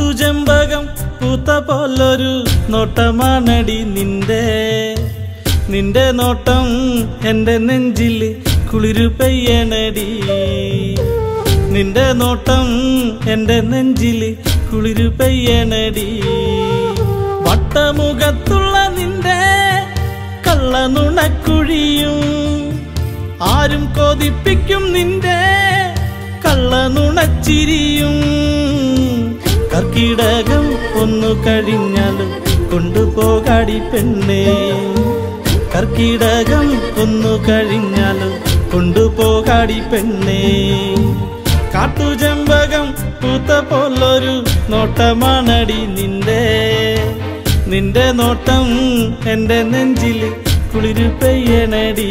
കാട്ടുചെമ്പകം പൂത്ത പോലൊരു നോട്ടമാണടി നിന്റെ നിന്റെ നോട്ടം എന്റെ നെഞ്ചിൽ കുളിരു പെയ്യണടി നിന്റെ നോട്ടം എന്റെ നെഞ്ചിൽ കുളിരു പെയ്യണടി വട്ടമുഖത്തുള്ള നിന്റെ കള്ളനുണക്കുഴിയും ആരും കൊതിപ്പിക്കും നിന്റെ കള്ളനുണച്ചിരിയും കർക്കിടകം ഒന്നു കഴിഞ്ഞാലും കൊണ്ടുപോകാടി പെണ്ണേ കർക്കിടകം ഒന്നു കഴിഞ്ഞാലും കൊണ്ടുപോകാടി പെണ്ണേ കാട്ടുചെമ്പകം പൂത്ത പോലൊരു നോട്ടമാണടി നിന്റെ നിന്റെ നോട്ടം എന്റെ നെഞ്ചിൽ കുളിരു പെയ്യണടി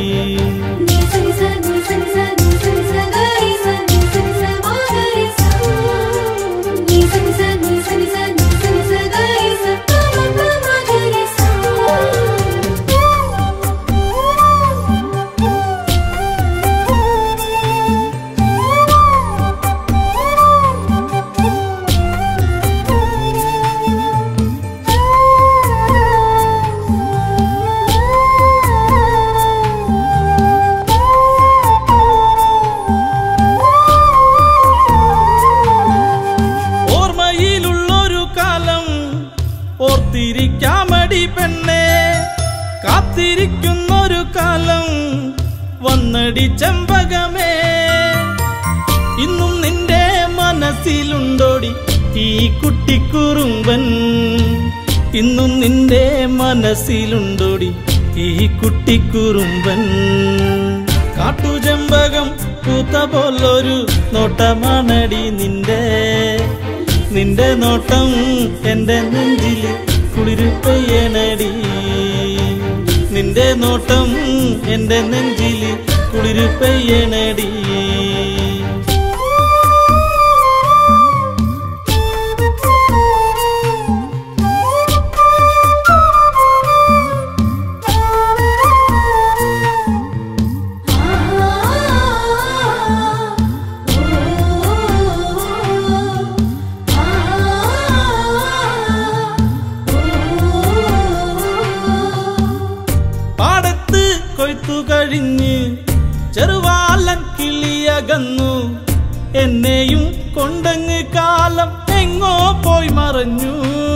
ഓർമ്മയിലുള്ളൊരു കാലം ഓർത്തിരിക്കാമടി പെണ്ണെ കാത്തിരിക്കുന്നൊരു കാലം വന്നടി ചെമ്പകമേ ഇന്നും നിന്റെ മനസ്സിലുണ്ടോടി ഈ കുട്ടിക്കുറുമ്പൻ ഇന്നും നിന്റെ മനസ്സിലുണ്ടോടി ഈ കുട്ടിക്കുറുമ്പൻ കാട്ടുചെമ്പകം പൂത്ത പോലൊരു നോട്ടമാണടി നിന്റെ നിന്റെ നോട്ടം എന്റെ നെഞ്ചിൽ കുളിരു പെയ്യണടി നിന്റെ നോട്ടം എന്റെ നെഞ്ചിൽ കുളിരു പെയ്യണടി പാടത്ത് കൊയ്ത്തു കഴിഞ്ഞ് ചെറുവാലൻ കിളിയകന്നു എന്നെയും കൊണ്ടങ്ങ് കാലം എങ്ങോ പോയി മറഞ്ഞു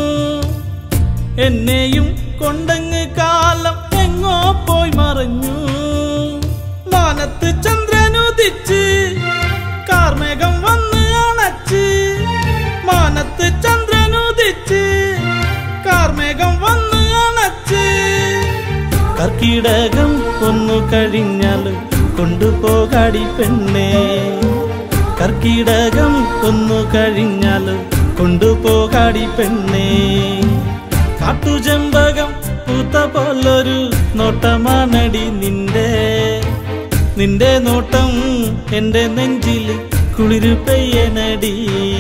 എന്നെയും കൊണ്ടങ്ങ് കാലം എങ്ങോ പോയി മറഞ്ഞു മാനത്ത് ചന്ദ്രനുദിച്ച് കാർമേഘം വന്ന് അണച്ച് മാനത്ത് ചന്ദ്രനുദിച്ച് കാർമേഘം വന്ന് അണച്ച് കർക്കിടകം ഒന്നു കഴിഞ്ഞാൽ കൊണ്ടുപോകാടി പെണ്ണേ കർക്കിടകം ഒന്നു കഴിഞ്ഞാൽ കൊണ്ടുപോകാടി പെണ്ണേ കാട്ടുചെമ്പകം പൂത്ത പോലൊരു നോട്ടമാണടി നിന്റെ നിന്റെ നോട്ടം എന്റെ നെഞ്ചിൽ കുളിരു പെയ്യനടി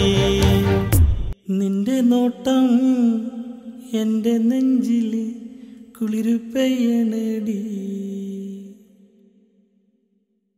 നിന്റെ നോട്ടം എന്റെ നെഞ്ചിൽ കുളിരു പെയ്യനടി